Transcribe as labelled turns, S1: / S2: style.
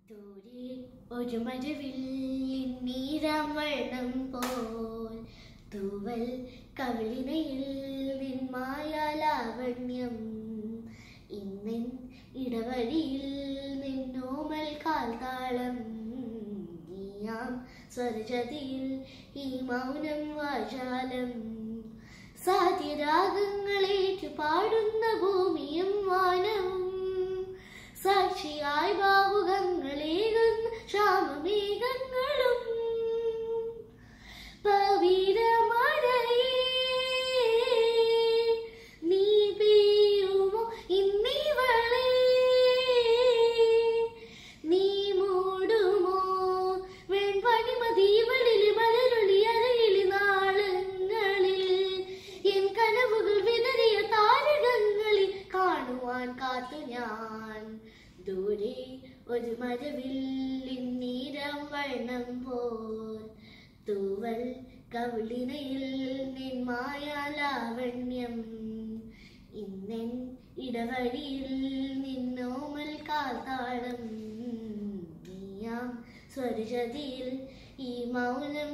S1: ദൂരെ ഒരു മഴവില്ലിൻ നീരാം വർണ്ണം പോൽ തൂവൽ കവിളിനയിൽ നിൻ മായാലാവണ്യം ഇന്നിൻ ഇടവഴിയിൽ നിന്നോമൽ കാൽത്താളം നീയാം സ്വരജതിയിൽ ഈ മൗനം വാചാലം സാധ്യരാഗങ്ങളേറ്റു പാടുന്ന ഭൂമിയും വാനവും സാക്ഷിയായി ഭാവുകങ്ങളേകുന്ന ശ്യാമമേഘങ്ങളും പവിഴമഴയേ നീ പെയ്യുമോ ഇന്നിവളെ നീ മൂടുമോ വെൺപണിമതിവളിൽ മലരൊളി അരയിലി നാളങ്ങളിൽ എൻ കനവുകൾ വിതറിയ താരകങ്ങളിൽ കാണുവാൻ കാത്തു ഞാൻ ദൂരെ ഒരു മഴവില്ലിൻ നീരം വർണ്ണം പോൽ തൂവൽ കവിളിനയിൽ നിൻ മായാലാവണ്യം ഇന്നെൻ ഇടവഴിയിൽ നിന്നോമൽ കാൽത്താളം നീയാം സ്വരജതിയിൽ ഈ മൗനം